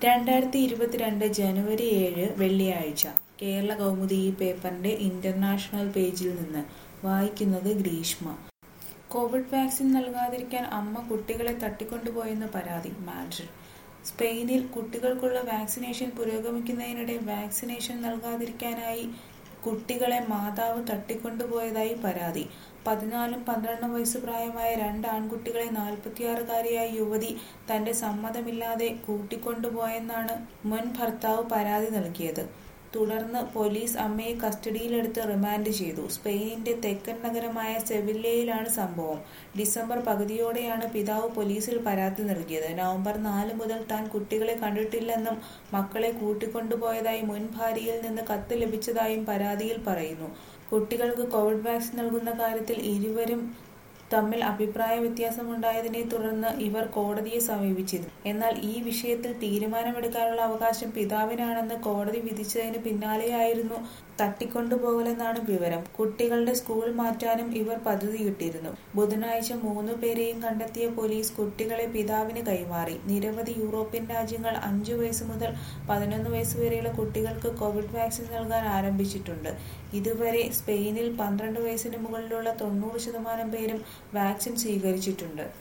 രണ്ടായിരത്തി ഇരുപത്തിരണ്ട് ജനുവരി ഏഴ് വെള്ളിയാഴ്ച കേരള കൗമുദി ഈ പേപ്പറിന്റെ ഇന്റർനാഷണൽ പേജിൽ നിന്ന് വായിക്കുന്നത് ഗ്രീഷ്മ കോവിഡ് വാക്സിൻ നൽകാതിരിക്കാൻ അമ്മ കുട്ടികളെ തട്ടിക്കൊണ്ടുപോയെന്ന് പരാതി മാഡ്രിഡ് സ്പെയിനിൽ കുട്ടികൾക്കുള്ള വാക്സിനേഷൻ പുരോഗമിക്കുന്നതിനിടെ വാക്സിനേഷൻ നൽകാതിരിക്കാനായി കുട്ടികളെ മാതാവ് തട്ടിക്കൊണ്ടുപോയതായി പരാതി പതിനാലും പന്ത്രണ്ടും വയസ്സ് പ്രായമായ രണ്ട് ആൺകുട്ടികളെ നാൽപ്പത്തിയാറുകാരിയായ യുവതി തന്റെ സമ്മതമില്ലാതെ കൂട്ടിക്കൊണ്ടുപോയെന്നാണ് മുൻ ഭർത്താവ് പരാതി നൽകിയത് തുടർന്ന് പോലീസ് അമ്മയെ കസ്റ്റഡിയിലെടുത്ത് റിമാൻഡ് ചെയ്തു സ്പെയിനിന്റെ തെക്കൻ നഗരമായ സെവില്ലയിലാണ് സംഭവം ഡിസംബർ പകുതിയോടെയാണ് പിതാവ് പോലീസിൽ പരാതി നൽകിയത് നവംബർ നാല് മുതൽ താൻ കുട്ടികളെ കണ്ടിട്ടില്ലെന്നും മക്കളെ കൂട്ടിക്കൊണ്ടുപോയതായി മുൻ ഭാര്യയിൽ നിന്ന് കത്ത് ലഭിച്ചതായും പരാതിയിൽ പറയുന്നു കുട്ടികൾക്ക് കോവിഡ് വാക്സിൻ നൽകുന്ന കാര്യത്തിൽ ഇരുവരും തമ്മിൽ അഭിപ്രായ വ്യത്യാസമുണ്ടായതിനെ തുടർന്ന് ഇവർ കോടതിയെ സമീപിച്ചിരുന്നു എന്നാൽ ഈ വിഷയത്തിൽ തീരുമാനമെടുക്കാനുള്ള അവകാശം പിതാവിനാണെന്ന് കോടതി വിധിച്ചതിന് പിന്നാലെയായിരുന്നു തട്ടിക്കൊണ്ടുപോകലെന്നാണ് വിവരം കുട്ടികളുടെ സ്കൂൾ മാറ്റാനും ഇവർ പദ്ധതിയിട്ടിരുന്നു ബുധനാഴ്ച മൂന്നു പേരെയും കണ്ടെത്തിയ പോലീസ് കുട്ടികളെ പിതാവിന് കൈമാറി നിരവധി യൂറോപ്യൻ രാജ്യങ്ങൾ അഞ്ചു വയസ്സ് മുതൽ പതിനൊന്ന് വയസ്സ് വരെയുള്ള കുട്ടികൾക്ക് കോവിഡ് വാക്സിൻ നൽകാൻ ആരംഭിച്ചിട്ടുണ്ട് ഇതുവരെ സ്പെയിനിൽ പന്ത്രണ്ട് വയസ്സിന് മുകളിലുള്ള തൊണ്ണൂറ് ശതമാനം പേരും വാക്സിൻ സ്വീകരിച്ചിട്ടുണ്ട്